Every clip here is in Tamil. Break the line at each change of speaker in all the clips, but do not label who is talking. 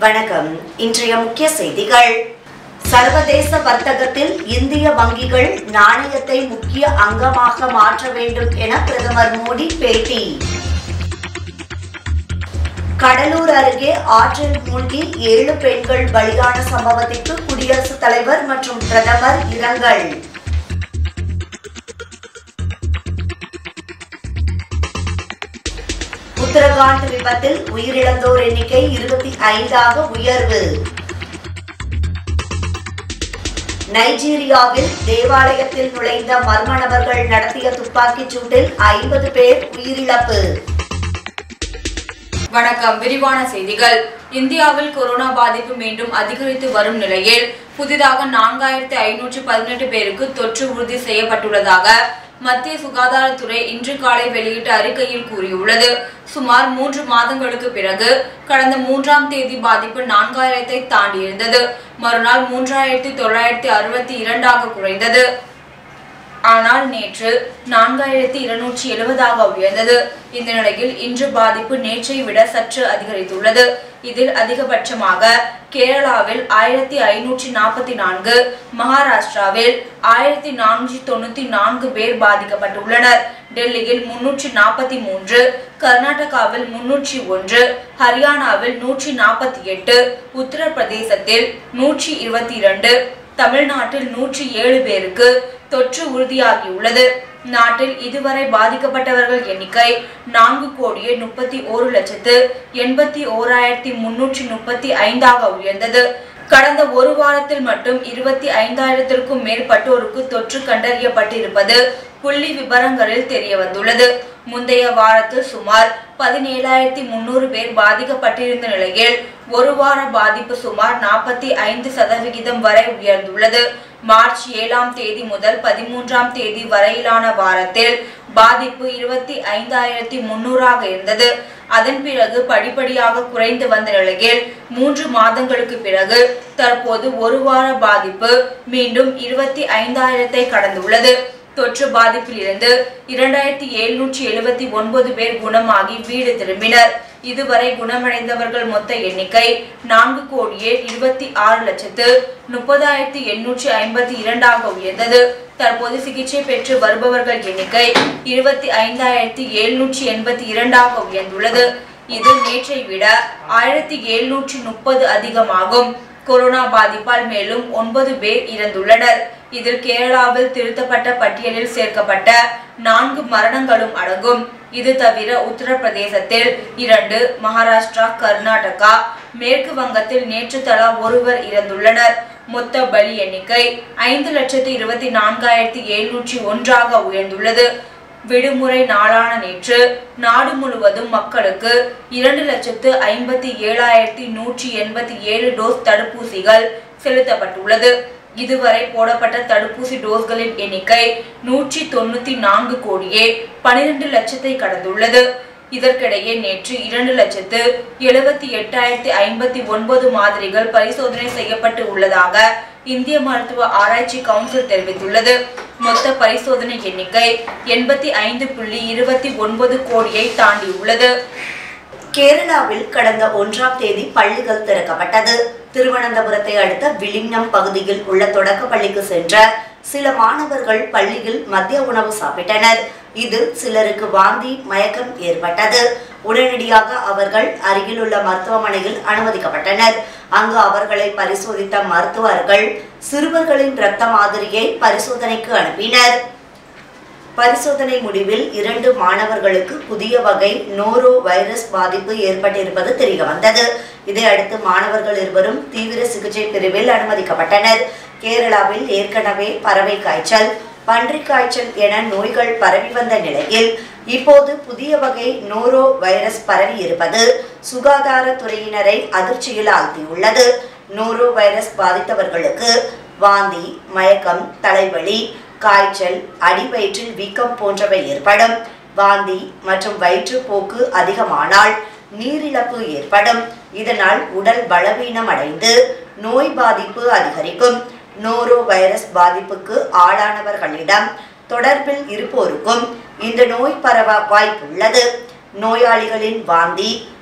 வணக்கம் இன்றைய முக்கிய செய்திகள் சர்வதேச வர்த்தகத்தில் இந்திய வங்கிகள் நாணயத்தை முக்கிய அங்கமாக மாற்ற வேண்டும் என பிரதமர் மோடி பேட்டி கடலூர் அருகே ஆற்றில் மூழ்கி ஏழு பெண்கள் பலியான சம்பவத்திற்கு குடியரசுத் தலைவர் மற்றும் பிரதமர் இரங்கல் உத்தரகாண்ட் விபத்தில் உயிரிழந்தோர் எண்ணிக்கை இருபத்தி ஐந்தாக உயர்வு நைஜீரியாவில் தேவாலயத்தில் நுழைந்த மர்ம நபர்கள் நடத்திய துப்பாக்கிச் சூட்டில் ஐம்பது பேர் உயிரிழப்பு
வணக்கம் விரிவான செய்திகள் இந்தியாவில் கொரோனா பாதிப்பு மீண்டும் அதிகரித்து வரும் நிலையில் புதிதாக நான்காயிரத்தி ஐநூற்று பதினெட்டு பேருக்கு தொற்று உறுதி செய்யப்பட்டுள்ளதாக மத்திய சுகாதாரத்துறை இன்று காலை வெளியிட்ட அறிக்கையில் கூறியுள்ளது சுமார் மூன்று மாதங்களுக்கு பிறகு கடந்த மூன்றாம் தேதி பாதிப்பு நான்காயிரத்தை தாண்டியிருந்தது மறுநாள் மூன்றாயிரத்தி தொள்ளாயிரத்தி அறுபத்தி இரண்டாக குறைந்தது ஆனால் நேற்று நான்காயிரத்தி இருநூற்றி எழுபதாக உயர்ந்தது இந்த நிலையில் இன்று பாதிப்பு நேற்றை விட சற்று அதிகரித்துள்ளது இதில் அதிகபட்சமாக கேரளாவில் ஆயிரத்தி ஐநூற்றி நாற்பத்தி நான்கு மகாராஷ்டிராவில் ஆயிரத்தி நானூற்றி தொண்ணூத்தி நான்கு பேர் பாதிக்கப்பட்டுள்ளனர் டெல்லியில் முன்னூற்றி நாற்பத்தி மூன்று கர்நாடகாவில் முன்னூற்றி ஒன்று ஹரியானாவில் நூற்றி நாற்பத்தி எட்டு உத்தரப்பிரதேசத்தில் நூற்றி இருபத்தி இரண்டு தமிழ்நாட்டில் நூற்றி ஏழு பேருக்கு தொற்று உறுதியாகியுள்ளது நாட்டில் இதுவரை பாதிக்கப்பட்டவர்கள் எண்ணிக்கை நான்கு கோடியே முப்பத்தி ஓரு லட்சத்து எண்பத்தி ஓராயிரத்தி முன்னூற்றி முப்பத்தி ஐந்தாக உயர்ந்தது கடந்த ஒரு வாரத்தில் மட்டும் இருபத்தி ஐந்தாயிரத்திற்கும் மேற்பட்டோருக்கு தொற்று கண்டறியப்பட்டிருப்பது புள்ளி விவரங்களில் தெரிய வந்துள்ளது முந்தைய வாரத்தில் சுமார் பதினேழாயிரத்தி முன்னூறு பேர் பாதிக்கப்பட்டிருந்த நிலையில் ஒரு வார பாதிப்பு சுமார் நாற்பத்தி ஐந்து சதவிகிதம் வரை உயர்ந்துள்ளது மார்ச் ஏழாம் தேதி முதல் பதிமூன்றாம் தேதி வரையிலான வாரத்தில் பாதிப்பு இருபத்தி ஐந்தாயிரத்தி முன்னூறாக இருந்தது அதன் பிறகு படிப்படியாக குறைந்து வந்த நிலையில் மூன்று மாதங்களுக்கு பிறகு தற்போது ஒரு வார பாதிப்பு மீண்டும் இருபத்தி ஐந்தாயிரத்தை கடந்துள்ளது தொற்று பாதிப்பில் இருந்து இரண்டாயிரத்தி எழுநூற்றி எழுபத்தி ஒன்பது பேர் குணமாகி வீடு திரும்பினர் இதுவரை குணமடைந்தவர்கள் மொத்த எண்ணிக்கை நான்கு கோடியே இருபத்தி ஆறு லட்சத்து முப்பதாயிரத்தி எண்ணூற்றி ஐம்பத்தி இரண்டாக உயர்ந்தது தற்போது சிகிச்சை பெற்று வருபவர்கள் எண்ணிக்கை இருபத்தி ஐந்தாயிரத்தி எழுநூற்றி எண்பத்தி இரண்டாக உயர்ந்துள்ளது இது நேற்றை விட ஆயிரத்தி எழுநூற்றி முப்பது அதிகமாகும் கொரோனா பாதிப்பால் மேலும் ஒன்பது பேர் இறந்துள்ளனர் இதில் கேரளாவில் திருத்தப்பட்ட பட்டியலில் சேர்க்கப்பட்ட நான்கு மரணங்களும் அடங்கும் இது தவிர உத்தரப்பிரதேசத்தில் இரண்டு மகாராஷ்டிரா கர்நாடகா மேற்கு வங்கத்தில் நேற்று தலா ஒருவர் இறந்துள்ளனர் மொத்த பலி எண்ணிக்கை ஐந்து லட்சத்து இருபத்தி நான்காயிரத்தி எழுநூற்றி ஒன்றாக உயர்ந்துள்ளது விடுமுறை நாளான நேற்று நாடு முழுவதும் மக்களுக்கு இரண்டு லட்சத்து ஐம்பத்தி ஏழாயிரத்தி நூற்றி எண்பத்தி ஏழு டோஸ் தடுப்பூசிகள் செலுத்தப்பட்டுள்ளது இதுவரை போடப்பட்ட தடுப்பூசி டோஸ்களின் எண்ணிக்கை நூற்றி தொண்ணூத்தி நான்கு கோடியே பனிரெண்டு லட்சத்தை கடந்துள்ளது இதற்கிடையே நேற்று இரண்டு லட்சத்து எழுபத்தி எட்டாயிரத்தி ஐம்பத்தி ஒன்பது மாதிரிகள் பரிசோதனை செய்யப்பட்டு உள்ளதாக இந்திய மருத்துவ ஆராய்ச்சி கவுன்சில் தெரிவித்துள்ளது மொத்த பரிசோதனை எண்ணிக்கை எண்பத்தி ஐந்து புள்ளி இருபத்தி ஒன்பது கோடியை தாண்டியுள்ளது
கேரளாவில் கடந்த ஒன்றாம் தேதி பள்ளிகள் திறக்கப்பட்டது திருவனந்தபுரத்தை அடுத்த விளிங்னம் பகுதியில் உள்ள தொடக்க பள்ளிக்கு சென்ற சில மாணவர்கள் பள்ளியில் மதிய உணவு சாப்பிட்டனர் இதில் சிலருக்கு வாந்தி மயக்கம் ஏற்பட்டது உடனடியாக அவர்கள் அருகிலுள்ள மருத்துவமனையில் அனுமதிக்கப்பட்டனர் அங்கு அவர்களை பரிசோதித்த மருத்துவர்கள் சிறுவர்களின் இரத்த மாதிரியை பரிசோதனைக்கு அனுப்பினர் பரிசோதனை முடிவில் இரண்டு மாணவர்களுக்கு புதிய வகை நோரோ வைரஸ் பாதிப்பு ஏற்பட்டிருப்பது தெரிய வந்தது இதையடுத்து மாணவர்கள் இருவரும் தீவிர சிகிச்சை பிரிவில் அனுமதிக்கப்பட்டனர் கேரளாவில் ஏற்கனவே பறவை காய்ச்சல் பன்றிக் காய்ச்சல் என நோய்கள் பரவி வந்த நிலையில் இப்போது புதிய வகை நோரோ வைரஸ் பரவி இருப்பது சுகாதாரத்துறையினரை அதிர்ச்சியில் ஆழ்த்தியுள்ளது நோரோ வைரஸ் பாதித்தவர்களுக்கு வாந்தி மயக்கம் தலைவலி காய்ச்சல் அடிவயிற்றில் வீக்கம் போன்றவை ஏற்படும் வாந்தி மற்றும் வயிற்றுப்போக்கு அதிகமானால் நீரிழப்பு ஏற்படும் இதனால் உடல் பலவீனம் அடைந்து நோய் பாதிப்பு அதிகரிக்கும் நோரோ வைரஸ் பாதிப்புக்கு ஆளானவர்களிடம் தொடர்பில் இருப்போருக்கும் இந்த நோய் பரவ வாய்ப்புள்ளது நோயாளிகளின் வாந்தி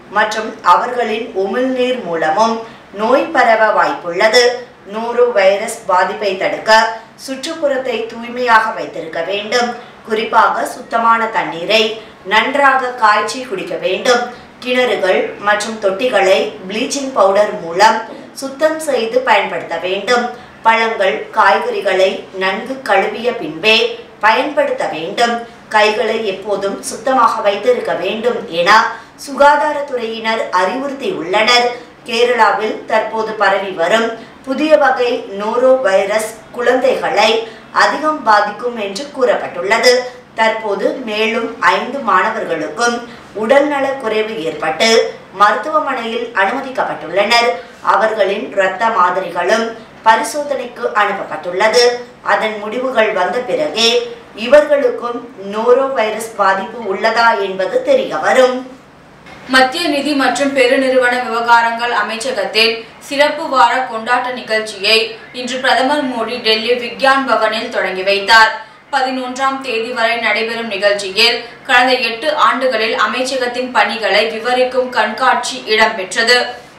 மற்றும் அவர்களின் உமிழ்நீர் மூலமும் நோய் பரவ வாய்ப்புள்ளது நோரோ வைரஸ் பாதிப்பை தடுக்க சுற்றுப்புறத்தை தூய்மையாக வைத்திருக்க வேண்டும் குறிப்பாக சுத்தமான தண்ணீரை நன்றாக காய்ச்சி குடிக்க வேண்டும் கிணறுகள் மற்றும் தொட்டிகளை ப்ளீச்சிங் பவுடர் மூலம் சுத்தம் செய்து பயன்படுத்த வேண்டும் பழங்கள் காய்கறிகளை நன்கு கழுவிய பின்பே பயன்படுத்த வேண்டும் கைகளை எப்போதும் சுத்தமாக வைத்திருக்க வேண்டும் என சுகாதாரத்துறையினர் அறிவுறுத்தியுள்ளனர் கேரளாவில் தற்போது பரவி வரும் புதிய வகை நோரோ வைரஸ் குழந்தைகளை அதிகம் பாதிக்கும் என்று கூறப்பட்டுள்ளது தற்போது மேலும் ஐந்து மாணவர்களுக்கும் உடல்நல குறைவு ஏற்பட்டு மருத்துவமனையில் அனுமதிக்கப்பட்டுள்ளனர் அவர்களின் இரத்த மாதிரிகளும் பரிசோதனைக்கு அனுப்பப்பட்டுள்ளது அதன் முடிவுகள் வந்த பிறகே இவர்களுக்கும் நோரோ வைரஸ் பாதிப்பு உள்ளதா என்பது தெரிய வரும்
மத்திய நிதி மற்றும் பெருநிறுவன விவகாரங்கள் அமைச்சகத்தின் சிறப்பு வார கொண்டாட்ட நிகழ்ச்சியை இன்று பிரதமர் மோடி டெல்லி விக்யான் பவனில் தொடங்கி வைத்தார் பதினொன்றாம் தேதி வரை நடைபெறும் நிகழ்ச்சியில் கடந்த எட்டு ஆண்டுகளில் அமைச்சகத்தின் பணிகளை விவரிக்கும் கண்காட்சி இடம்பெற்றது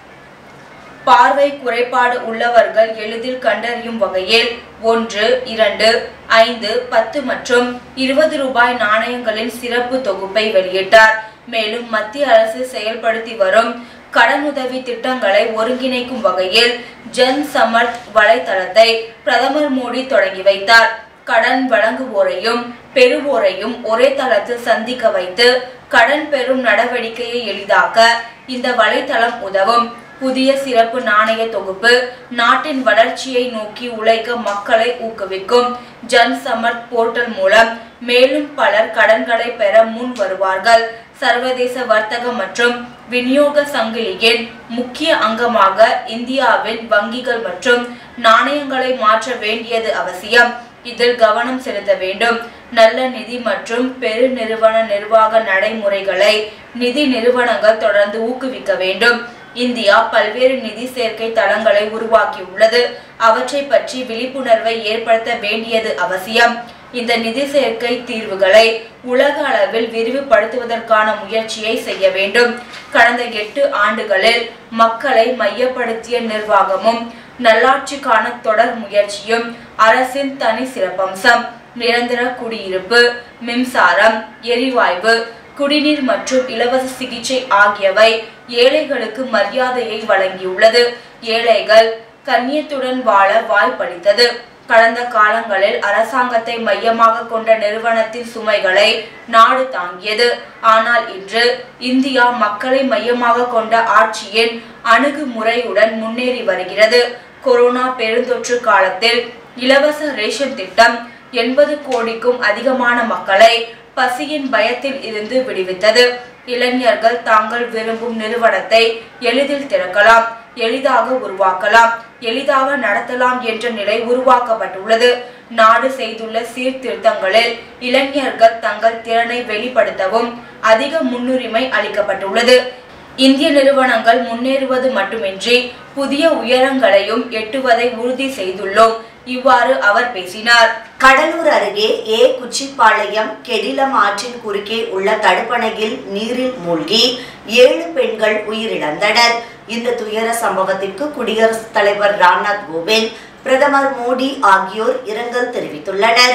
பார்வை குறைபாடு உள்ளவர்கள் எளிதில் கண்டறியும் வகையில் ஒன்று இரண்டு ஐந்து பத்து மற்றும் இருபது ரூபாய் நாணயங்களின் சிறப்பு தொகுப்பை வெளியிட்டார் மேலும் மத்திய அரசு செயல்படுத்தி வரும் கடனுதவி திட்டங்களை ஒருங்கிணைக்கும் வகையில் ஜன் சமர்த் வலைத்தளத்தை பிரதமர் மோடி தொடங்கி வைத்தார் கடன் வழங்குவோரையும் பெறுவோரையும் ஒரே தளத்தில் சந்திக்க வைத்து கடன் பெறும் நடவடிக்கையை எளிதாக்க இந்த வலைத்தளம் உதவும் புதிய சிறப்பு நாணய தொகுப்பு நாட்டின் வளர்ச்சியை நோக்கி உழைக்க மக்களை ஊக்குவிக்கும் ஜன் சமர்த் போர்ட்டல் மூலம் மேலும் பலர் கடன்களை பெற முன் வருவார்கள் சர்வதேச வர்த்தக மற்றும் விநியோக சங்கிலியின் முக்கிய அங்கமாக இந்தியாவின் வங்கிகள் மற்றும் நாணயங்களை மாற்ற வேண்டியது அவசியம் இதில் கவனம் செலுத்த வேண்டும் நல்ல நிதி மற்றும் பெருநிறுவன நிர்வாக நடைமுறைகளை நிதி நிறுவனங்கள் தொடர்ந்து ஊக்குவிக்க வேண்டும் இந்தியா பல்வேறு நிதி சேர்க்கை தளங்களை உருவாக்கியுள்ளது அவற்றை பற்றி விழிப்புணர்வை ஏற்படுத்த வேண்டியது அவசியம் இந்த நிதி சேர்க்கை தீர்வுகளை உலக அளவில் விரிவுபடுத்துவதற்கான முயற்சியை செய்ய வேண்டும் கடந்த எட்டு ஆண்டுகளில் மக்களை மையப்படுத்திய நிர்வாகமும் நல்லாட்சிக்கான தொடர் முயற்சியும் அரசின் தனி சிறப்பம்சம் நிரந்தர குடியிருப்பு மின்சாரம் எரிவாயு குடிநீர் மற்றும் இலவச சிகிச்சை ஆகியவை ஏழைகளுக்கு மரியாதையை வழங்கியுள்ளது ஏழைகள் கண்ணியத்துடன் வாழ வாய்ப்பளித்தது கடந்த காலங்களில் அரசாங்கத்தை மையமாக கொண்ட நிறுவனத்தின் சுமைகளை நாடு தாங்கியது ஆனால் இன்று இந்தியா மக்களை மையமாக கொண்ட ஆட்சியின் அணுகுமுறையுடன் முன்னேறி வருகிறது கொரோனா பெருந்தொற்று காலத்தில் இலவச ரேஷன் திட்டம் எண்பது கோடிக்கும் அதிகமான மக்களை பசியின் பயத்தில் இருந்து விடுவித்தது இளைஞர்கள் தாங்கள் விரும்பும் நிறுவனத்தை எளிதில் திறக்கலாம் எளிதாக உருவாக்கலாம் எளிதாக நடத்தலாம் என்ற நிலை உருவாக்கப்பட்டுள்ளது நாடு செய்துள்ள சீர்திருத்தங்களில் இளைஞர்கள் தங்கள் திறனை வெளிப்படுத்தவும் அதிக முன்னுரிமை அளிக்கப்பட்டுள்ளது இந்திய நிறுவனங்கள் முன்னேறுவது மட்டுமின்றி புதிய உயரங்களையும் எட்டுவதை உறுதி செய்துள்ளோம் இவ்வாறு அவர் பேசினார்
கடலூர் அருகே ஏ குச்சிப்பாளையம் கெடிலம் ஆற்றின் குறுக்கே உள்ள தடுப்பணையில் நீரில் மூழ்கி ஏழு பெண்கள் உயிரிழந்தனர் இந்த துயர சம்பவத்திற்கு குடியரசுத் தலைவர் ராம்நாத் கோவிந்த் பிரதமர் மோடி ஆகியோர் இரங்கல் தெரிவித்துள்ளனர்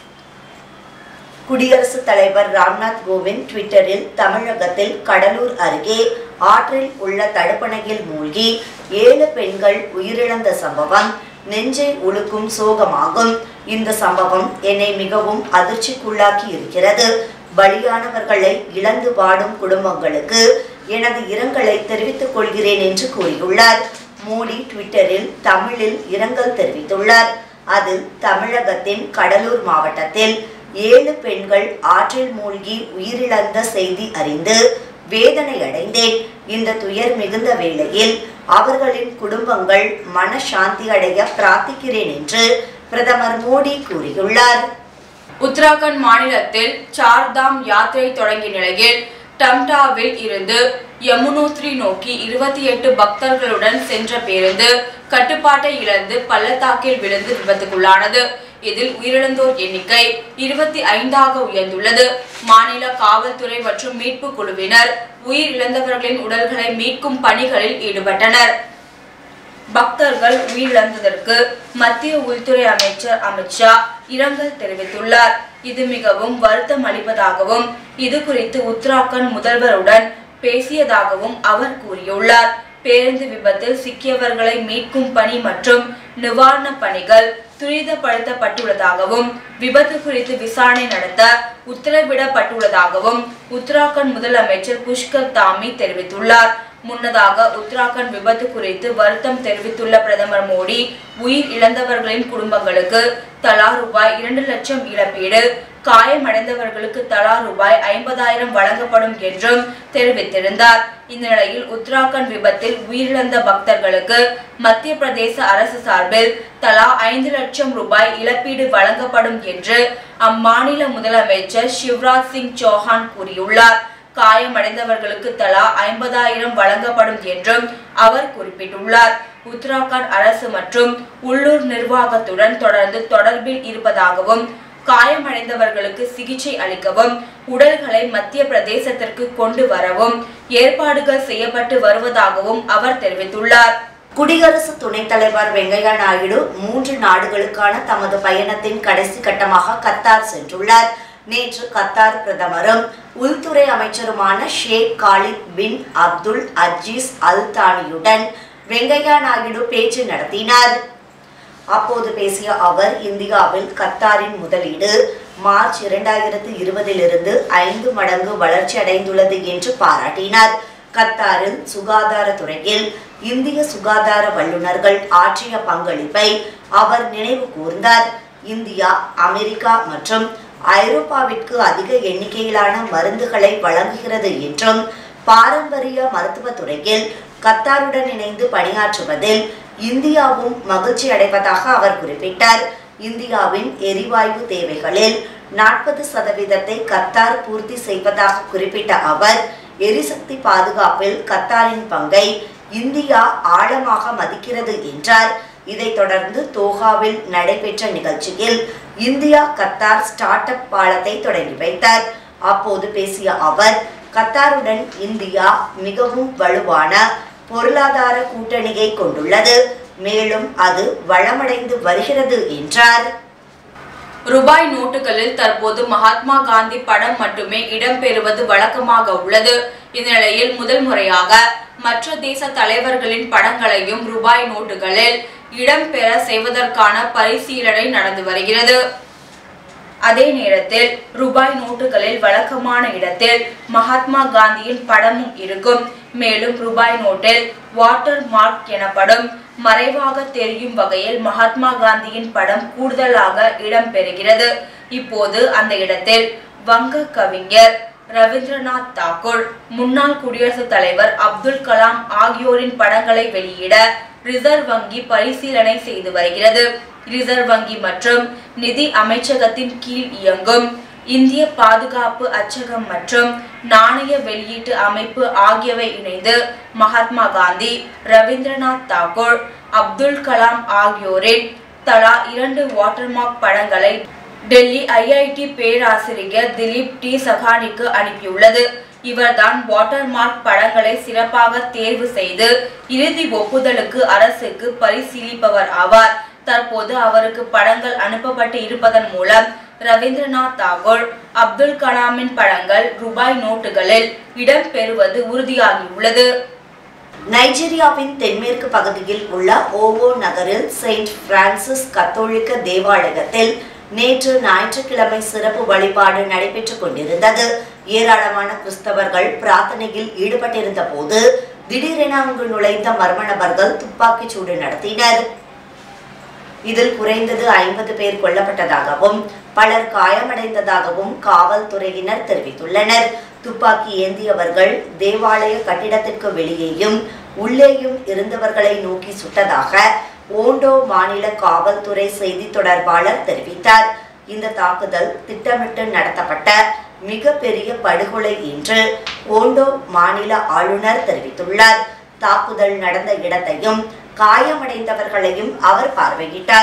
குடியரசுத் தலைவர் ராம்நாத் கோவிந்த் ட்விட்டரில் தமிழகத்தில் கடலூர் அருகே ஆற்றில் உள்ள தடுப்பணையில் மூழ்கி ஏழு பெண்கள் உயிரிழந்த சம்பவம் நெஞ்சை உழுக்கும் சோகமாகும் இந்த சம்பவம் என்னை மிகவும் அதிர்ச்சிக்குள்ளாக்கி இருக்கிறது பலியானவர்களை இழந்து வாடும் குடும்பங்களுக்கு எனது இரங்கலை தெரிவித்துக் கொள்கிறேன் என்று கூறியுள்ளார் மோடி ட்விட்டரில் தமிழில் இரங்கல் தெரிவித்துள்ளார் அதில் தமிழகத்தின் கடலூர் மாவட்டத்தில் ஏழு பெண்கள் ஆற்றில் மூழ்கி உயிரிழந்த செய்தி அறிந்து வேதனை அடைந்தேன் இந்த துயர் மிகுந்த வேளையில் அவர்களின் குடும்பங்கள் மனசாந்தி அடைய பிரார்த்திக்கிறேன் என்று பிரதமர் மோடி கூறியுள்ளார்
உத்தராகண்ட் மாநிலத்தில் சார்தாம் யாத்திரை தொடங்கிய நிலையில் டம்டாவில் இருந்து யமுனோத்ரி நோக்கி இருபத்தி எட்டு பக்தர்களுடன் சென்ற பேருந்து கட்டுப்பாட்டை இழந்து பள்ளத்தாக்கில் விழுந்து விபத்துக்குள்ளானது இதில் உயிரிழந்தோர் எண்ணிக்கை இருபத்தி ஐந்தாக உயர்ந்துள்ளது மாநில காவல்துறை மற்றும் மீட்பு குழுவினர் உயிரிழந்தவர்களின் உடல்களை மீட்கும் பணிகளில் ஈடுபட்டனர் பக்தர்கள் உயிரிழந்ததற்கு மத்திய உள்துறை அமைச்சர் அமித்ஷா இரங்கல் தெரிவித்துள்ளார் இது மிகவும் வருத்தம் அளிப்பதாகவும் இது குறித்து உத்தராகண்ட் முதல்வருடன் பேசியதாகவும் அவர் கூறியுள்ளார் பேருந்து விபத்தில் சிக்கியவர்களை மீட்கும் பணி மற்றும் நிவாரணப் பணிகள் துரிதப்படுத்தப்பட்டுள்ளதாகவும் விபத்து குறித்து விசாரணை நடத்த உத்தரவிடப்பட்டுள்ளதாகவும் உத்தராகண்ட் முதலமைச்சர் புஷ்கர் தாமி தெரிவித்துள்ளார் முன்னதாக உத்தராகண்ட் விபத்து குறித்து வருத்தம் தெரிவித்துள்ள பிரதமர் மோடி உயிர் இழந்தவர்களின் குடும்பங்களுக்கு தலா ரூபாய் இரண்டு லட்சம் இழப்பீடு காயமடைந்தவர்களுக்கு தலா ரூபாய் ஐம்பதாயிரம் வழங்கப்படும் என்றும் தெரிவித்திருந்தார் இந்த நிலையில் உத்தராகண்ட் விபத்தில் உயிரிழந்த பக்தர்களுக்கு மத்திய பிரதேச அரசு சார்பில் தலா ஐந்து லட்சம் ரூபாய் இழப்பீடு வழங்கப்படும் என்று அம்மாநில முதலமைச்சர் சிவராஜ் சிங் சௌஹான் கூறியுள்ளார் காயமடைந்தவர்களுக்கு தலா ஐம்பதாயிரம் வழங்கப்படும் என்றும் அவர் குறிப்பிட்டுள்ளார் உத்தராகண்ட் அரசு மற்றும் உள்ளூர் நிர்வாகத்துடன் தொடர்ந்து தொடர்பில் இருப்பதாகவும் காயமடைந்தவர்களுக்கு சிகிச்சை அளிக்கவும் உடல்களை மத்திய பிரதேசத்திற்கு கொண்டு வரவும் ஏற்பாடுகள் செய்யப்பட்டு வருவதாகவும் அவர் தெரிவித்துள்ளார்
குடியரசு துணைத் தலைவர் வெங்கையா நாயுடு மூன்று நாடுகளுக்கான தமது பயணத்தின் கடைசி கட்டமாக கத்தார் சென்றுள்ளார் நேற்று கத்தார் பிரதமரும் உள்துறை அமைச்சருமான Sheikh Khalid bin Abdul Aziz Al தானியுடன் வெங்கையா நாயுடு பேச்சு நடத்தினார் அப்போது பேசிய அவர் இந்தியாவில் கத்தாரின் முதலீடு மார்ச் இரண்டாயிரத்து இருபதிலிருந்து ஐந்து மடங்கு வளர்ச்சி அடைந்துள்ளது என்று பாராட்டினார் கத்தாரில் சுகாதாரத்துறையில் இந்திய சுகாதார வல்லுநர்கள் ஆற்றிய பங்களிப்பை அவர் நினைவு கூர்ந்தார் இந்தியா அமெரிக்கா மற்றும் ஐரோப்பாவிற்கு அதிக எண்ணிக்கையிலான மருந்துகளை வழங்குகிறது என்றும் பாரம்பரிய மருத்துவத் துறையில் கத்தாருடன் இணைந்து பணியாற்றுவதில் இந்தியாவும் மகிழ்ச்சி அடைவதாக அவர் குறிப்பிட்டார் இந்தியாவின் எரிவாயு தேவைகளில் நாற்பது சதவீதத்தை கத்தார் பூர்த்தி செய்வதாக குறிப்பிட்ட அவர் எரிசக்தி பாதுகாப்பில் கத்தாரின் பங்கை இந்தியா ஆழமாக மதிக்கிறது என்றார் இதைத் தொடர்ந்து தோஹாவில் நடைபெற்ற நிகழ்ச்சியில் இந்தியா கத்தார் ஸ்டார்ட் அப் பாலத்தை தொடங்கி வைத்தார் அப்போது பேசிய அவர் கத்தாருடன் இந்தியா மிகவும் வலுவான பொருளாதார கூட்டணியை கொண்டுள்ளது மேலும் அது வளமடைந்து வருகிறது என்றார்
ரூபாய் நோட்டுகளில் தற்போது மகாத்மா காந்தி படம் மட்டுமே இடம்பெறுவது வழக்கமாக உள்ளது இந்த நிலையில் முதல் முறையாக மற்ற தேச தலைவர்களின் படங்களையும் ரூபாய் நோட்டுகளில் இடம்பெற செய்வதற்கான பரிசீலனை நடந்து வருகிறது அதே நேரத்தில் ரூபாய் நோட்டுகளில் வழக்கமான இடத்தில் மகாத்மா காந்தியின் படமும் இருக்கும் மேலும் ரூபாய் நோட்டில் வாட்டர் மார்க் எனப்படும் மறைவாக தெரியும் வகையில் மகாத்மா காந்தியின் படம் கூடுதலாக இடம்பெறுகிறது இப்போது அந்த இடத்தில் வங்க கவிஞர் ரவீந்திரநாத் தாக்கூர் முன்னாள் குடியரசுத் தலைவர் அப்துல் கலாம் ஆகியோரின் படங்களை வெளியிட ரிசர்வ் வங்கி பரிசீலனை செய்து வருகிறது ரிசர்வ் வங்கி மற்றும் நிதி அமைச்சகத்தின் கீழ் இயங்கும் இந்திய பாதுகாப்பு அச்சகம் மற்றும் நாணய வெளியீட்டு அமைப்பு ஆகியவை இணைந்து மகாத்மா காந்தி ரவீந்திரநாத் தாக்கூர் அப்துல் கலாம் ஆகியோரின் தலா இரண்டு வாட்டர்மார்க் படங்களை டெல்லி ஐஐடி பேராசிரியர் திலீப் டி சகானிக்கு அனுப்பியுள்ளது இவர்தான் வாட்டர்மார்க் படங்களை சிறப்பாக தேர்வு செய்து இறுதி ஒப்புதலுக்கு அரசுக்கு பரிசீலிப்பவர் ஆவார் தற்போது அவருக்கு படங்கள் அனுப்பப்பட்டு இருப்பதன் மூலம் ரவீந்திரநாத் தாகூர் அப்துல் கலாமின் படங்கள் ரூபாய் நோட்டுகளில் இடம்பெறுவது உறுதியாகியுள்ளது
நைஜீரியாவின் தென்மேற்கு பகுதியில் உள்ள ஓவோ நகரில் செயின்ட் பிரான்சிஸ் கத்தோலிக்க தேவாலயத்தில் நேற்று ஞாயிற்றுக்கிழமை சிறப்பு வழிபாடு நடைபெற்றுக் கொண்டிருந்தது ஏராளமான கிறிஸ்தவர்கள் பிரார்த்தனையில் ஈடுபட்டிருந்த போது திடீரென அங்கு நுழைந்த மர்ம நபர்கள் துப்பாக்கிச் சூடு நடத்தினர் இதில் குறைந்தது ஐம்பது பேர் கொல்லப்பட்டதாகவும் பலர் காயமடைந்ததாகவும் காவல்துறையினர் தெரிவித்துள்ளனர் துப்பாக்கி ஏந்தியவர்கள் தேவாலய கட்டிடத்திற்கு வெளியேயும் உள்ளேயும் இருந்தவர்களை நோக்கி சுட்டதாக ஓண்டோ மாநில காவல்துறை செய்தி தொடர்பாளர் தெரிவித்தார் இந்த தாக்குதல் திட்டமிட்டு நடத்தப்பட்ட மிகப்பெரிய படுகொலை என்று ஓண்டோ மாநில ஆளுநர் தெரிவித்துள்ளார் தாக்குதல் நடந்த இடத்தையும் காயமடைந்தவர்களையும் அவர் பார்வையிட்டார்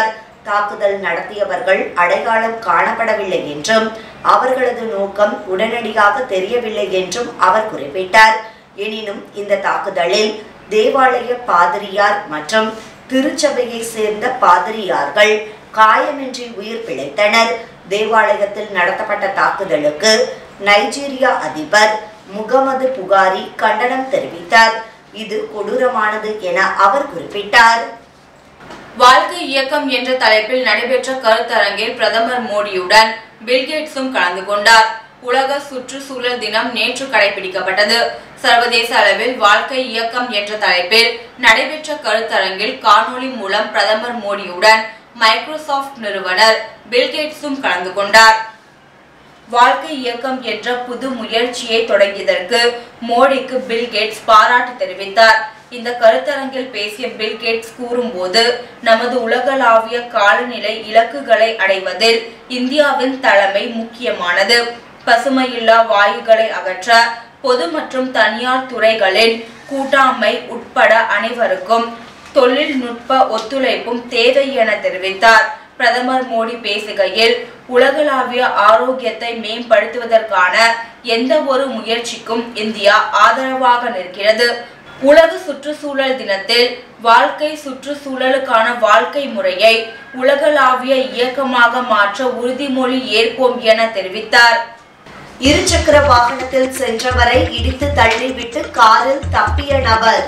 தாக்குதல் நடத்தியவர்கள் அடையாளம் காணப்படவில்லை என்றும் அவர்களது நோக்கம் உடனடியாக தெரியவில்லை என்றும் அவர் குறிப்பிட்டார் எனினும் இந்த தாக்குதலில் தேவாலய பாதிரியார் மற்றும் திருச்சபையை சேர்ந்த பாதிரியார்கள் காயமின்றி உயிர் பிழைத்தனர் தேவாலயத்தில் நடத்தப்பட்ட தாக்குதலுக்கு நைஜீரியா அதிபர் முகமது புகாரி கண்டனம் தெரிவித்தார் இது கொடூரமானது என அவர் குறிப்பிட்டார்
வாழ்க்கை இயக்கம் என்ற தலைப்பில் நடைபெற்ற கருத்தரங்கில் பிரதமர் மோடியுடன் பில்கேட்ஸும் கலந்து கொண்டார் உலக சுற்றுச்சூழல் தினம் நேற்று கடைபிடிக்கப்பட்டது சர்வதேச அளவில் வாழ்க்கை இயக்கம் என்ற தலைப்பில் நடைபெற்ற கருத்தரங்கில் காணொளி மூலம் பிரதமர் மோடியுடன் மைக்ரோசாஃப்ட் நிறுவனர் பில்கேட்ஸும் கலந்து கொண்டார் வாழ்க்கை இயக்கம் என்ற புது முயற்சியை தொடங்கியதற்கு மோடிக்கு பில்கேட்ஸ் பாராட்டு தெரிவித்தார் இந்த கருத்தரங்கில் பேசிய பில்கேட்ஸ் கூறும்போது நமது உலகளாவிய காலநிலை இலக்குகளை அடைவதில் இந்தியாவின் தலைமை முக்கியமானது பசுமையில்லா வாயுகளை அகற்ற பொது மற்றும் தனியார் துறைகளின் கூட்டாண்மை உட்பட அனைவருக்கும் தொழில்நுட்ப ஒத்துழைப்பும் தேவை என தெரிவித்தார் பிரதமர் மோடி பேசுகையில் உலகளாவிய ஆரோக்கியத்தை மேம்படுத்துவதற்கான எந்த ஒரு முயற்சிக்கும் இந்தியா ஆதரவாக நிற்கிறது உலக சுற்றுச்சூழல் தினத்தில் வாழ்க்கை சுற்றுச்சூழலுக்கான வாழ்க்கை முறையை உலகளாவிய இயக்கமாக மாற்ற உறுதிமொழி ஏற்போம் என தெரிவித்தார்
இருசக்கர வாகனத்தில் சென்றவரை இடித்து தள்ளிவிட்டு காரில் தப்பிய நபர்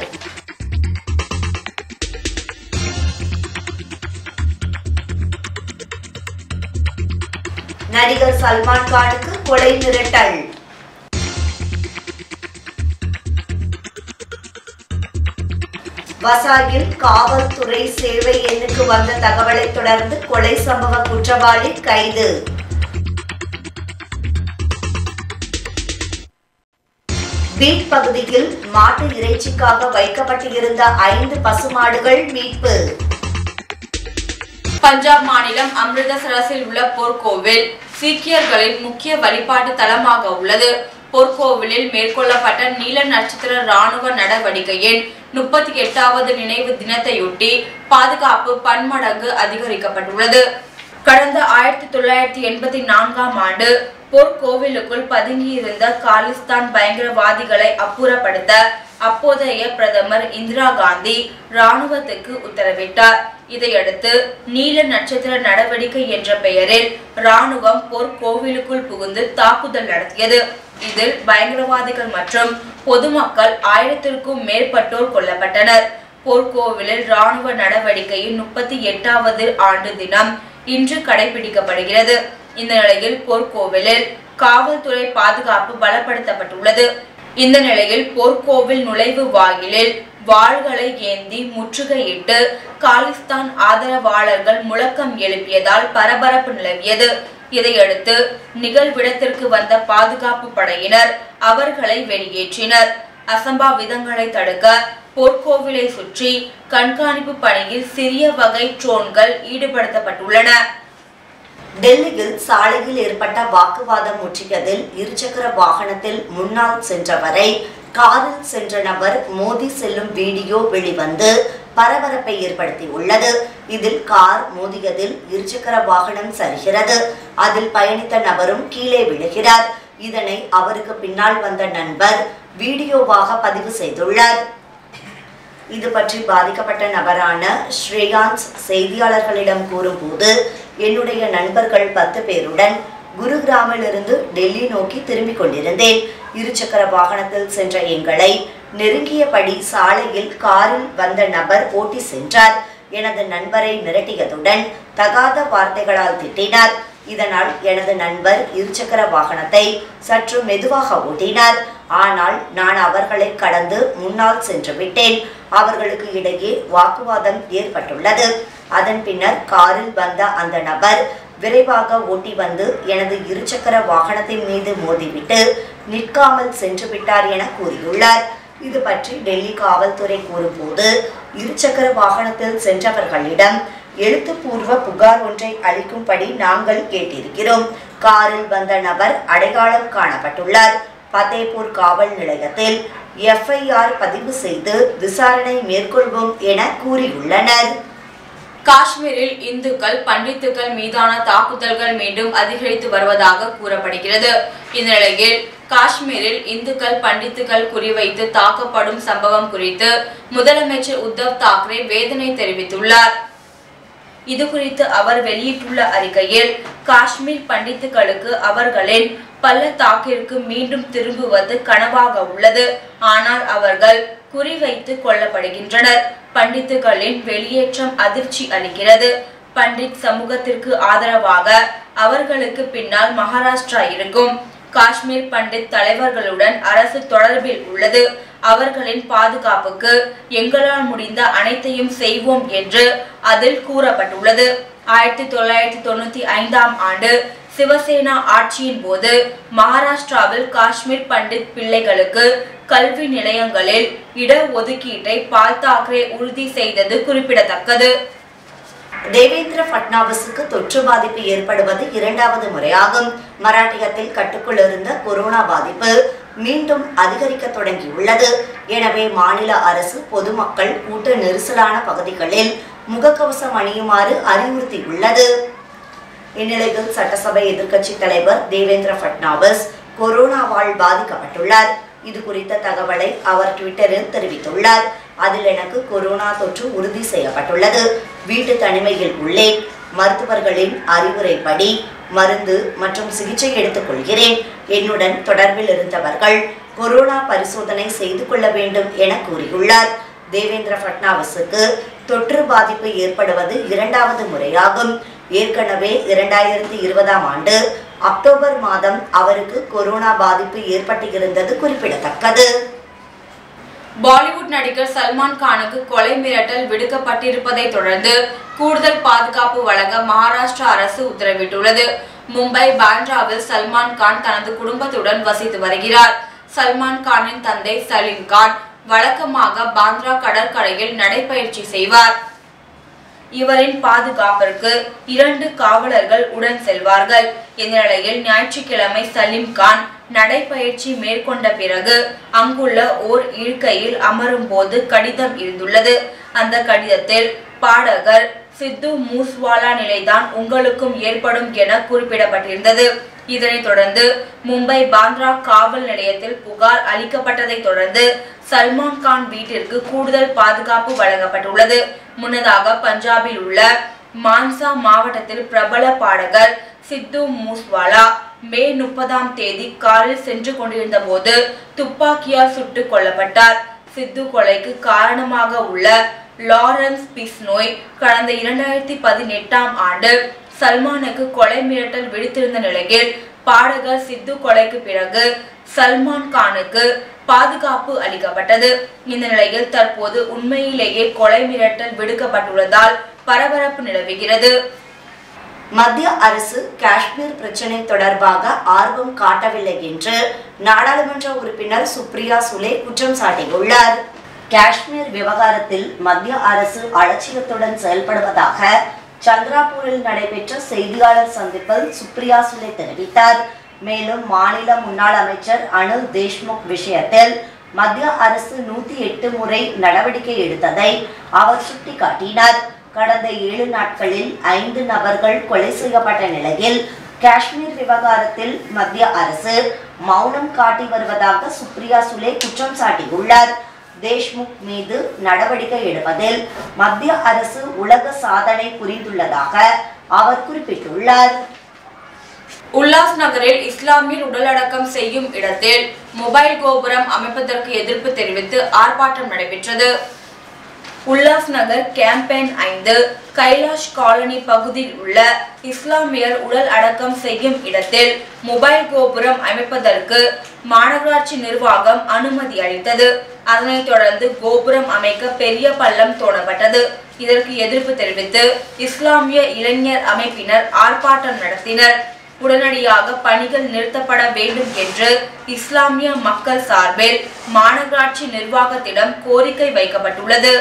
நடிகர் சல்மான் கானுக்கு கொலை மிரட்டல் வசாயில் காவல்துறை சேவை எண்ணுக்கு வந்த தகவலை தொடர்ந்து கொலை சம்பவ குற்றவாளி கைது பீட் பகுதியில் மாட்டு இறைச்சிக்காக வைக்கப்பட்டிருந்த ஐந்து பசுமாடுகள் மீட்பு
பஞ்சாப் மாநிலம் அமிர்தசரஸில் உள்ள பொற்கோவில் சீக்கியர்களின் முக்கிய வழிபாட்டு தலமாக உள்ளது பொற்கோவிலில் மேற்கொள்ளப்பட்ட நீல நட்சத்திர ராணுவ நடவடிக்கையின் முப்பத்தி எட்டாவது நினைவு தினத்தையொட்டி பாதுகாப்பு பன்மடங்கு அதிகரிக்கப்பட்டுள்ளது கடந்த ஆயிரத்தி தொள்ளாயிரத்தி எண்பத்தி நான்காம் ஆண்டு பொற்கோவிலுக்குள் பதுங்கியிருந்த காலிஸ்தான் பயங்கரவாதிகளை அப்புறப்படுத்த அப்போதைய பிரதமர் இந்திரா காந்தி ராணுவத்துக்கு உத்தரவிட்டார் இதையடுத்து நீல நட்சத்திர நடவடிக்கை என்ற பெயரில் ராணுவம் பொற்கோவிலுக்குள் புகுந்து தாக்குதல் நடத்தியது இதில் பயங்கரவாதிகள் மற்றும் பொதுமக்கள் ஆயிரத்திற்கும் மேற்பட்டோர் கொல்லப்பட்டனர் பொற்கோவிலில் ராணுவ நடவடிக்கையின் முப்பத்தி எட்டாவது ஆண்டு தினம் இன்று கடைபிடிக்கப்படுகிறது இந்த நிலையில் பொற்கோவிலில் காவல்துறை பாதுகாப்பு பலப்படுத்தப்பட்டுள்ளது இந்த நிலையில் பொற்கோவில் நுழைவு வாயிலில் வாள்களை ஏந்தி முற்றுகையிட்டு காலிஸ்தான் ஆதரவாளர்கள் முழக்கம் எழுப்பியதால் பரபரப்பு நிலவியது இதையடுத்து நிகழ்விடத்திற்கு வந்த பாதுகாப்பு படையினர் அவர்களை வெளியேற்றினர் அசம்பாவிதங்களை தடுக்க பொற்கோவிலை சுற்றி கண்காணிப்பு பணியில் சிறிய வகை ட்ரோன்கள் ஈடுபடுத்தப்பட்டுள்ளன
டெல்லியில் சாலையில் ஏற்பட்ட வாக்குவாதம் முற்றியதில் இருசக்கர வாகனத்தில் முன்னால் சென்றவரை காரில் சென்ற நபர் மோதி செல்லும் வீடியோ வெளிவந்து பரபரப்பை ஏற்படுத்தியுள்ளது இதில் கார் மோதியதில் இருசக்கர வாகனம் சரிகிறது அதில் பயணித்த நபரும் கீழே விழுகிறார் இதனை அவருக்கு பின்னால் வந்த நண்பர் வீடியோவாக பதிவு செய்துள்ளார் இது பற்றி பாதிக்கப்பட்ட நபரான ஸ்ரேயான்ஸ் செய்தியாளர்களிடம் கூறும்போது என்னுடைய நண்பர்கள் பத்து பேருடன் குருகிராமிலிருந்து டெல்லி நோக்கி திரும்பிக் கொண்டிருந்தேன் இருசக்கர வாகனத்தில் சென்ற எங்களை நெருங்கியபடி சாலையில் காரில் வந்த நபர் ஓட்டி சென்றார் எனது நண்பரை மிரட்டியதுடன் தகாத வார்த்தைகளால் திட்டினார் இதனால் எனது நண்பர் இருசக்கர வாகனத்தை சற்று மெதுவாக ஓட்டினார் ஆனால் நான் அவர்களை கடந்து முன்னால் சென்று விட்டேன் அவர்களுக்கு இடையே வாக்குவாதம் ஏற்பட்டுள்ளது அதன் பின்னர் காரில் வந்த அந்த நபர் விரைவாக ஓட்டி வந்து எனது இருசக்கர வாகனத்தின் மீது மோதிவிட்டு நிற்காமல் சென்று விட்டார் என கூறியுள்ளார் இது பற்றி டெல்லி காவல்துறை கூறும்போது இருசக்கர வாகனத்தில் சென்றவர்களிடம் எழுத்துப்பூர்வ புகார் ஒன்றை அளிக்கும்படி நாங்கள் கேட்டிருக்கிறோம் காரில் வந்த நபர் அடையாளம் காணப்பட்டுள்ளார் பதேபூர் காவல் நிலையத்தில் எஃப்ஐஆர் பதிவு செய்து விசாரணை மேற்கொள்வோம் என கூறியுள்ளனர்
காஷ்மீரில் இந்துக்கள் பண்டித்துக்கள் மீதான தாக்குதல்கள் மீண்டும் அதிகரித்து வருவதாக கூறப்படுகிறது இந்த நிலையில் காஷ்மீரில் இந்துக்கள் பண்டித்துக்கள் குறிவைத்து தாக்கப்படும் சம்பவம் குறித்து முதலமைச்சர் உத்தவ் தாக்கரே வேதனை தெரிவித்துள்ளார் இது குறித்து அவர் வெளியிட்டுள்ள அறிக்கையில் காஷ்மீர் பண்டித்துகளுக்கு அவர்களின் பள்ளத்தாக்கிற்கு மீண்டும் திரும்புவது கனவாக உள்ளது ஆனால் அவர்கள் குறிவைத்து கொல்லப்படுகின்றனர் பண்டித்துகளின் வெளியேற்றம் அதிர்ச்சி அளிக்கிறது பண்டித் சமூகத்திற்கு ஆதரவாக அவர்களுக்கு பின்னால் மகாராஷ்டிரா இருக்கும் காஷ்மீர் பண்டித் தலைவர்களுடன் அரசு தொடர்பில் உள்ளது அவர்களின் பாதுகாப்புக்கு எங்களால் முடிந்த அனைத்தையும் செய்வோம் என்று அதில் கூறப்பட்டுள்ளது ஆயிரத்தி தொள்ளாயிரத்தி தொண்ணூத்தி ஐந்தாம் ஆண்டு சிவசேனா ஆட்சியின் போது மகாராஷ்டிராவில் காஷ்மீர் பண்டித் பிள்ளைகளுக்கு கல்வி நிலையங்களில் இடஒதுக்கீட்டை பால் தாக்கரே உறுதி செய்தது குறிப்பிடத்தக்கது
தேவேந்திர பட்னாவிஸுக்கு தொற்று பாதிப்பு ஏற்படுவது இரண்டாவது முறையாகும் மராட்டியத்தில் கட்டுக்குள் இருந்த கொரோனா பாதிப்பு மீண்டும் அதிகரிக்க தொடங்கியுள்ளது எனவே மாநில அரசு பொதுமக்கள் கூட்ட நெரிசலான பகுதிகளில் முகக்கவசம் அணியுமாறு அறிவுறுத்தியுள்ளது இந்நிலையில் சட்டசபை எதிர்க்கட்சி தலைவர் தேவேந்திர பட்னாவிஸ் கொரோனாவால் பாதிக்கப்பட்டுள்ளார் இது குறித்த தகவலை அவர் ட்விட்டரில் தெரிவித்துள்ளார் அதில் எனக்கு கொரோனா தொற்று உறுதி செய்யப்பட்டுள்ளது வீட்டு தனிமையில் உள்ளேன் மருத்துவர்களின் அறிவுரைப்படி மருந்து மற்றும் சிகிச்சை எடுத்துக் கொள்கிறேன் என்னுடன் தொடர்பில் இருந்தவர்கள் கொரோனா பரிசோதனை செய்து கொள்ள வேண்டும் என கூறியுள்ளார் தேவேந்திர பட்னாவிஸுக்கு தொற்று பாதிப்பு ஏற்படுவது இரண்டாவது முறையாகும் ஏற்கனவே இரண்டாயிரத்தி இருபதாம் ஆண்டு அக்டோபர் மாதம் அவருக்கு கொரோனா பாதிப்பு ஏற்பட்டிருந்தது குறிப்பிடத்தக்கது
பாலிவுட் நடிகர் சல்மான் கானுக்கு கொலை மிரட்டல் விடுக்கப்பட்டிருப்பதை தொடர்ந்து கூடுதல் பாதுகாப்பு வழங்க மகாராஷ்டிரா அரசு உத்தரவிட்டுள்ளது மும்பை பாண்ட்ராவில் சல்மான் கான் தனது குடும்பத்துடன் வசித்து வருகிறார் சல்மான் கானின் தந்தை சலீம் கான் வழக்கமாக பாந்த்ரா கடற்கரையில் நடைபயிற்சி செய்வார் இவரின் பாதுகாப்பிற்கு இரண்டு காவலர்கள் உடன் செல்வார்கள் இந்த நிலையில் ஞாயிற்றுக்கிழமை சலீம் கான் நடைபயிற்சி மேற்கொண்ட பிறகு அங்குள்ள ஓர் இருக்கையில் அமரும் போது கடிதம் இருந்துள்ளது அந்த கடிதத்தில் பாடகர் சித்து மூஸ்வாலா நிலைதான் உங்களுக்கும் ஏற்படும் என குறிப்பிடப்பட்டிருந்தது இதனைத் தொடர்ந்து மும்பை பாந்த்ரா காவல் நிலையத்தில் புகார் அளிக்கப்பட்டதை தொடர்ந்து சல்மான் கான் வீட்டிற்கு கூடுதல் பாதுகாப்பு வழங்கப்பட்டுள்ளது முன்னதாக பஞ்சாபில் உள்ள மான்சா மாவட்டத்தில் பிரபல பாடகர் சித்து மூஸ்வாலா மே முப்பதாம் தேதி காரில் சென்று கொண்டிருந்த போது துப்பாக்கியால் சுட்டுக் கொல்லப்பட்டார் சித்து கொலைக்கு காரணமாக உள்ள லாரன்ஸ் பிஸ்னோய் கடந்த இரண்டாயிரத்தி பதினெட்டாம் ஆண்டு சல்மானுக்கு கொலை மிரட்டல் விடுத்திருந்த நிலையில் பாடகர் சித்து கொலைக்கு பிறகு சல்மான் கானுக்கு பாதுகாப்பு அளிக்கப்பட்டது இந்த நிலையில் தற்போது உண்மையிலேயே கொலை மிரட்டல் விடுக்கப்பட்டுள்ளதால் பரபரப்பு நிலவுகிறது
மத்திய அரசு காஷ்மீர் பிரச்சினை தொடர்பாக ஆர்வம் காட்டவில்லை என்று நாடாளுமன்ற உறுப்பினர் சுப்ரியா சுலே குற்றம் சாட்டியுள்ளார் காஷ்மீர் விவகாரத்தில் மத்திய அரசு அலட்சியத்துடன் செயல்படுவதாக சந்திராபூரில் நடைபெற்ற செய்தியாளர் சந்திப்பில் சுப்ரியா சுலே தெரிவித்தார் மேலும் மாநில முன்னாள் அமைச்சர் அனில் தேஷ்முக் விஷயத்தில் மத்திய அரசு நூத்தி எட்டு முறை நடவடிக்கை எடுத்ததை அவர் சுட்டிக்காட்டினார் கடந்த ஏழு நாட்களில் ஐந்து நபர்கள் கொலை செய்யப்பட்ட நிலையில் காஷ்மீர் விவகாரத்தில் மத்திய அரசு மௌனம் காட்டி வருவதாக சுப்ரியா சுலே குற்றம் சாட்டியுள்ளார் தேஷ்முக் மீது நடவடிக்கை எடுப்பதில் மத்திய அரசு உலக சாதனை புரிந்துள்ளதாக அவர் குறிப்பிட்டுள்ளார்
உல்லாஸ் நகரில் இஸ்லாமியர் உடலடக்கம் செய்யும் இடத்தில் மொபைல் கோபுரம் அமைப்பதற்கு எதிர்ப்பு தெரிவித்து ஆர்ப்பாட்டம் நடைபெற்றது உல்லாஸ் நகர் கேம்பெயின் ஐந்து கைலாஷ் காலனி பகுதியில் உள்ள இஸ்லாமியர் உடல் அடக்கம் செய்யும் இடத்தில் மொபைல் கோபுரம் அமைப்பதற்கு மாநகராட்சி நிர்வாகம் அனுமதி அளித்தது அதனைத் தொடர்ந்து கோபுரம் அமைக்க பெரிய பள்ளம் தோண்டப்பட்டது இதற்கு எதிர்ப்பு தெரிவித்து இஸ்லாமிய இளைஞர் அமைப்பினர் ஆர்ப்பாட்டம் நடத்தினர் உடனடியாக பணிகள் நிறுத்தப்பட வேண்டும் என்று இஸ்லாமிய மக்கள் சார்பில் மாநகராட்சி நிர்வாகத்திடம் கோரிக்கை வைக்கப்பட்டுள்ளது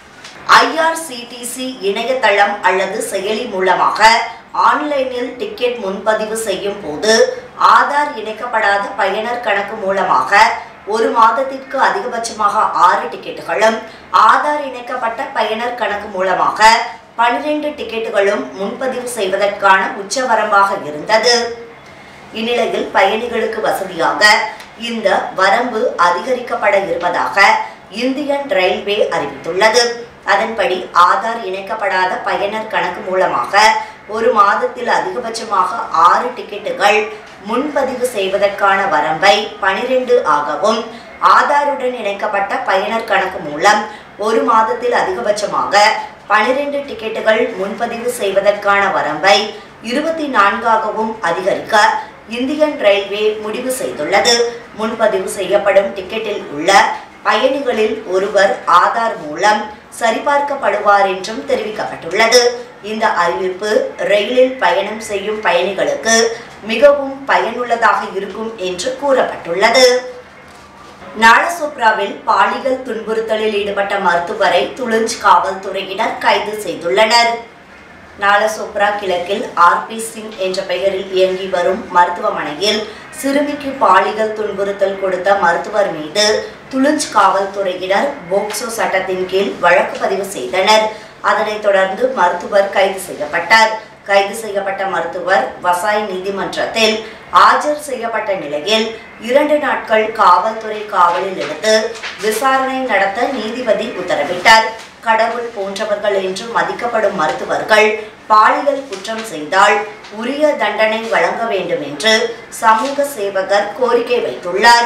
ஐஆர்சிடிசி இணையதளம் அல்லது செயலி மூலமாக ஆன்லைனில் டிக்கெட் முன்பதிவு செய்யும் போது ஆதார் இணைக்கப்படாத பயனர் கணக்கு மூலமாக ஒரு மாதத்திற்கு அதிகபட்சமாக ஆறு டிக்கெட்டுகளும் ஆதார் இணைக்கப்பட்ட பயனர் கணக்கு மூலமாக பனிரெண்டு டிக்கெட்டுகளும் முன்பதிவு செய்வதற்கான உச்சவரம்பாக இருந்தது இந்நிலையில் பயணிகளுக்கு வசதியாக இந்த வரம்பு அதிகரிக்கப்பட இருப்பதாக இந்தியன் ரயில்வே அறிவித்துள்ளது அதன்படி ஆதார் இணைக்கப்படாத பயனர் கணக்கு மூலமாக ஒரு மாதத்தில் அதிகபட்சமாக ஆறு டிக்கெட்டுகள் முன்பதிவு செய்வதற்கான வரம்பை பனிரெண்டு ஆகவும் ஆதாருடன் இணைக்கப்பட்ட பயனர் கணக்கு மூலம் ஒரு மாதத்தில் அதிகபட்சமாக பனிரெண்டு டிக்கெட்டுகள் முன்பதிவு செய்வதற்கான வரம்பை இருபத்தி நான்காகவும் அதிகரிக்க இந்தியன் ரயில்வே முடிவு செய்துள்ளது முன்பதிவு செய்யப்படும் டிக்கெட்டில் உள்ள பயணிகளில் ஒருவர் ஆதார் மூலம் சரிபார்க்கப்படுவார் என்றும் தெரிவிக்கப்பட்டுள்ளது இந்த அறிவிப்பு ரயிலில் பயணம் செய்யும் பயணிகளுக்கு மிகவும் பயனுள்ளதாக இருக்கும் என்று கூறப்பட்டுள்ளது நாளசோப்ராவில் பாலியல் துன்புறுத்தலில் ஈடுபட்ட மருத்துவரை துளிஞ்ச் காவல்துறையினர் கைது செய்துள்ளனர் நாலசோப்ரா கிழக்கில் ஆர்பி சிங் என்ற பெயரில் இயங்கி வரும் மருத்துவமனையில் சிறுமிக்கு பாலியல் துன்புறுத்தல் கொடுத்த மருத்துவர் மீது துளிஞ்ச் காவல்துறையினர் போக்சோ சட்டத்தின் கீழ் வழக்கு பதிவு செய்தனர் அதனைத் தொடர்ந்து மருத்துவர் கைது செய்யப்பட்டார் கைது செய்யப்பட்ட மருத்துவர் வசாய் நீதிமன்றத்தில் ஆஜர் செய்யப்பட்ட நிலையில் இரண்டு நாட்கள் காவல்துறை காவலில் எடுத்து விசாரணை நடத்த நீதிபதி உத்தரவிட்டார் கடவுள் போன்றவர்கள் என்று மதிக்கப்படும் மருத்துவர்கள் பாலியல் குற்றம் செய்தால் உரிய தண்டனை வழங்க வேண்டும் என்று சமூக சேவகர் கோரிக்கை வைத்துள்ளார்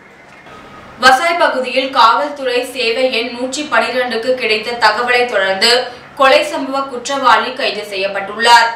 வசாய் பகுதியில் காவல்துறை சேவை எண் நூற்றி பனிரெண்டுக்கு கிடைத்த தகவலை தொடர்ந்து கொலை சம்பவ குற்றவாளி கைது செய்யப்பட்டுள்ளார்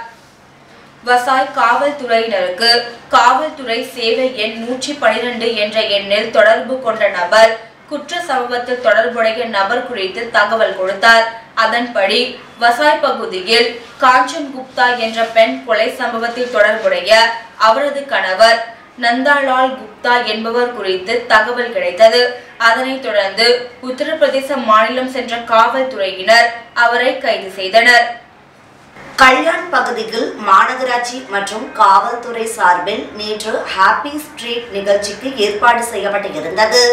வசாய் காவல்துறையினருக்கு காவல்துறை சேவை எண் நூற்றி பனிரெண்டு என்ற எண்ணில் தொடர்பு கொண்ட நபர் குற்ற சம்பவத்தில் தொடர்புடைய நபர் குறித்து தகவல் கொடுத்தார் அதன்படி வசாய் பகுதியில் காஞ்சன் குப்தா என்ற பெண் கொலை சம்பவத்தில் தொடர்புடைய அவரது கணவர் நந்தாலால் குப்தா என்பவர் குறித்து தகவல் கிடைத்தது அதனைத் தொடர்ந்து உத்தரப்பிரதேச மாநிலம் சென்ற காவல்துறையினர் அவரை கைது செய்தனர்
கல்யாண் பகுதியில் மாநகராட்சி மற்றும் காவல்துறை சார்பில் நேற்று ஹாப்பி ஸ்ட்ரீட் நிகழ்ச்சிக்கு ஏற்பாடு செய்யப்பட்டு இருந்தது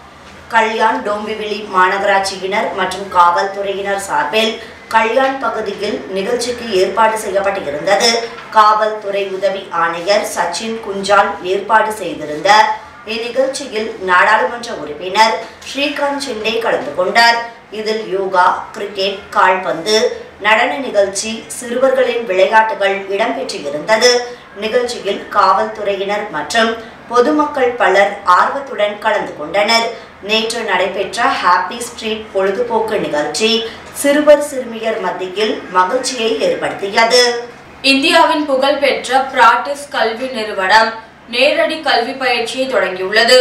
கல்யாண் டோம்பிவிலி மாநகராட்சியினர் மற்றும் காவல்துறையினர் சார்பில் கல்யாண் பகுதியில் நிகழ்ச்சிக்கு ஏற்பாடு செய்யப்பட்டு இருந்தது காவல்துறை உதவி ஆணையர் சச்சின் குஞ்சால் ஏற்பாடு செய்திருந்த இந்நிகழ்ச்சியில் நாடாளுமன்ற உறுப்பினர் ஸ்ரீகாந்த் ஷிண்டே கலந்து கொண்டார் இதில் யோகா கிரிக்கெட் கால்பந்து நடன நிகழ்ச்சி சிறுவர்களின் விளையாட்டுகள் இடம்பெற்றிருந்தது நிகழ்ச்சியில் காவல்துறையினர் மற்றும் பொதுமக்கள் பலர் ஆர்வத்துடன் கலந்து கொண்டனர் நேற்று நடைபெற்ற ஹாப்பி ஸ்ட்ரீட் பொழுதுபோக்கு நிகழ்ச்சி சிறுவர் சிறுமியர் மத்தியில் மகிழ்ச்சியை ஏற்படுத்தியது
இந்தியாவின் புகழ்பெற்ற பிராட்டிஸ் கல்வி நிறுவனம் நேரடி கல்வி பயிற்சியை தொடங்கியுள்ளது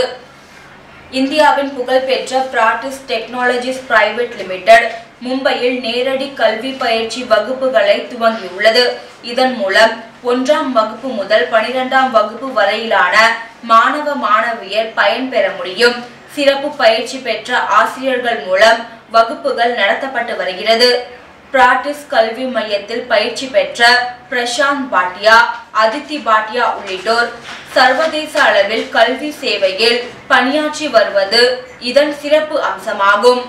இந்தியாவின் புகழ்பெற்ற பிராட்டிஸ் டெக்னாலஜிஸ் பிரைவேட் லிமிடெட் மும்பையில் நேரடி கல்வி பயிற்சி வகுப்புகளை துவங்கியுள்ளது இதன் மூலம் ஒன்றாம் வகுப்பு முதல் பனிரெண்டாம் வகுப்பு வரையிலான மாணவ மாணவியர் பயன்பெற முடியும் சிறப்பு பயிற்சி பெற்ற ஆசிரியர்கள் மூலம் வகுப்புகள் நடத்தப்பட்டு வருகிறது பிராட்டிஸ் கல்வி மையத்தில் பயிற்சி பெற்ற பிரசாந்த் பாட்டியா அதித்தி பாட்டியா உள்ளிட்டோர் சர்வதேச அளவில் கல்வி சேவையில் பணியாற்றி வருவது இதன் சிறப்பு அம்சமாகும்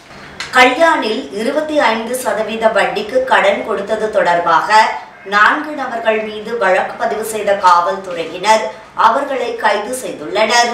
கல்யாணில் இருபத்தி ஐந்து சதவீத வட்டிக்கு கடன் கொடுத்தது தொடர்பாக நான்கு நபர்கள் மீது வழக்கு பதிவு செய்த காவல்துறையினர் அவர்களை கைது செய்துள்ளனர்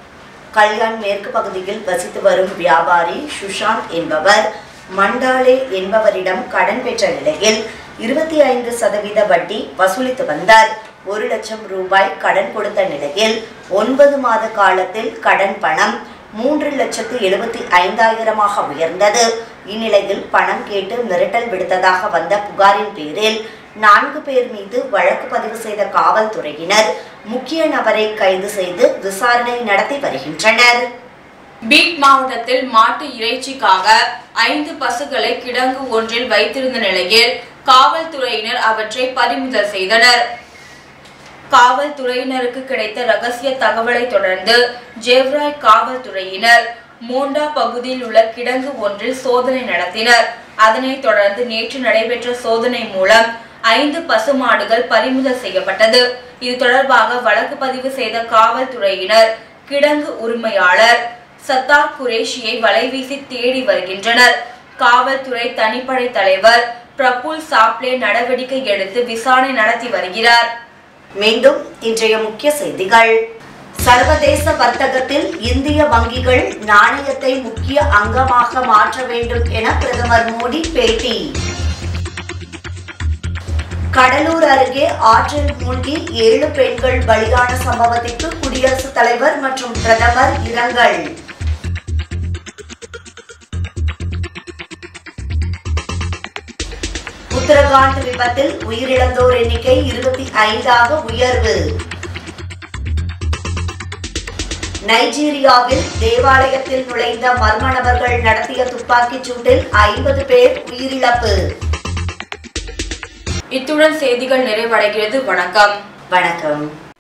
கல்யாண் மேற்கு பகுதியில் வசித்து வரும் வியாபாரி சுஷாந்த் என்பவர் மண்டாலே என்பவரிடம் கடன் பெற்ற நிலையில் இருபத்தி ஐந்து சதவீத வட்டி வசூலித்து வந்தார் ஒரு லட்சம் ரூபாய் கடன் கொடுத்த நிலையில் ஒன்பது மாத காலத்தில் கடன் பணம் மூன்று லட்சத்து எழுபத்தி ஐந்தாயிரமாக உயர்ந்தது இந்நிலையில் பணம் கேட்டு மிரட்டல் விடுத்ததாக வந்த புகாரின் பேரில் நான்கு பேர் மீது வழக்கு பதிவு செய்த காவல்துறையினர் முக்கிய நபரை கைது செய்து விசாரணை நடத்தி வருகின்றனர்
பீட் மாவட்டத்தில் மாட்டு இறைச்சிக்காக ஐந்து பசுக்களை கிடங்கு ஒன்றில் வைத்திருந்த நிலையில் காவல்துறையினர் அவற்றை பறிமுதல் செய்தனர் காவல்துறையினருக்கு கிடைத்த ரகசிய தகவலை தொடர்ந்து ஜெவ்ராய் காவல்துறையினர் மோண்டா பகுதியில் உள்ள கிடங்கு ஒன்றில் சோதனை நடத்தினர் அதனைத் தொடர்ந்து நேற்று நடைபெற்ற சோதனை மூலம் ஐந்து பசுமாடுகள் பறிமுதல் செய்யப்பட்டது இது தொடர்பாக வழக்கு பதிவு செய்த காவல்துறையினர் கிடங்கு உரிமையாளர் சத்தார் குரேஷியை வலைவீசி தேடி வருகின்றனர் காவல்துறை தனிப்படை தலைவர் பிரபுல் சாப்ளே நடவடிக்கை எடுத்து விசாரணை நடத்தி வருகிறார்
மீண்டும் இன்றைய முக்கிய செய்திகள் சர்வதேச வர்த்தகத்தில் இந்திய வங்கிகள் நாணயத்தை முக்கிய அங்கமாக மாற்ற வேண்டும் என பிரதமர் மோடி பேட்டி கடலூர் அருகே ஆற்றில் மூழ்கி ஏழு பெண்கள் பலியான சம்பவத்திற்கு குடியரசுத் தலைவர் மற்றும் பிரதமர் இரங்கல் உத்தரகாண்ட் விபத்தில் உயிரிழந்தோர் எண்ணிக்கை இருபத்தி ஐந்தாக உயர்வு நைஜீரியாவில் தேவாலயத்தில் நுழைந்த மர்ம நபர்கள் நடத்திய துப்பாக்கிச் சூட்டில் ஐம்பது பேர் உயிரிழப்பு
இத்துடன் செய்திகள் நிறைவடைகிறது வணக்கம்
வணக்கம்